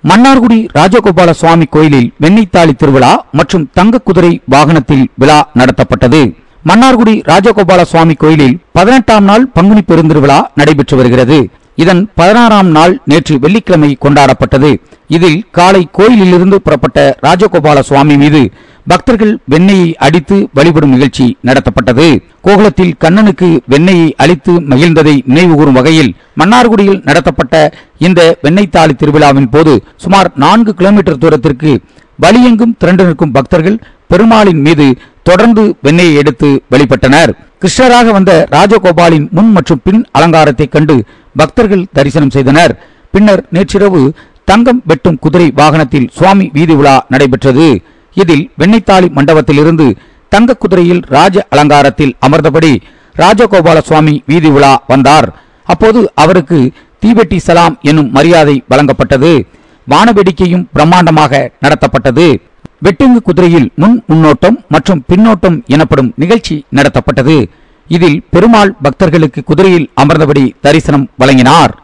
மன்னார்குடி ராஜகோபால சுவாமி கோயிலில் வெண்ணைத்தாளி திருவிழா மற்றும் தங்க குதிரை வாகனத்தில் விழா நடத்தப்பட்டது மன்னார்குடி ராஜகோபால சுவாமி கோயிலில் பதினெட்டாம் நாள் பங்குனி பெருந்திருவிழா நடைபெற்று வருகிறது இதன் பதினாறாம் நாள் நேற்று வெள்ளிக்கிழமை கொண்டாடப்பட்டது இதில் காலை கோயிலிலிருந்து புறப்பட்ட ராஜகோபால சுவாமி மீது பக்தர்கள் வெண்ணெயை அடித்து வழிபடும் நிகழ்ச்சி நடத்தப்பட்டது கோகுலத்தில் கண்ணனுக்கு வெண்ணெயை அளித்து மகிழ்ந்ததை நினைவுகூரும் வகையில் மன்னார்குடியில் நடத்தப்பட்ட இந்த வெண்ணெய்த்தாளி திருவிழாவின் போது சுமார் நான்கு கிலோமீட்டர் தூரத்திற்கு வழியெங்கும் திரண்டு நிற்கும் பக்தர்கள் பெருமாளின் மீது தொடர்ந்து வெண்ணெயை எடுத்து வழிபட்டனர் கிருஷ்ணராக வந்த ராஜகோபாலின் முன் மற்றும் பின் அலங்காரத்தை கண்டு பக்தர்கள் தரிசனம் செய்தனர் பின்னர் நேற்றிரவு தங்கம் வெட்டும் குதிரை வாகனத்தில் சுவாமி வீதி உலா நடைபெற்றது இதில் வெண்ணைத்தாளி மண்டபத்திலிருந்து தங்க குதிரையில் ராஜ அலங்காரத்தில் அமர்ந்தபடி ராஜகோபால சுவாமி வீதி உலா வந்தார் அப்போது அவருக்கு தீபெட்டி சலாம் என்னும் மரியாதை வழங்கப்பட்டது வானவேடிக்கையும் பிரம்மாண்டமாக நடத்தப்பட்டது வெட்டுங்கு குதிரையில் முன் முன்னோட்டம் மற்றும் பின்னோட்டம் எனப்படும் நிகழ்ச்சி நடத்தப்பட்டது இதில் பெருமாள் பக்தர்களுக்கு குதிரையில் அமர்ந்தபடி தரிசனம் வழங்கினார்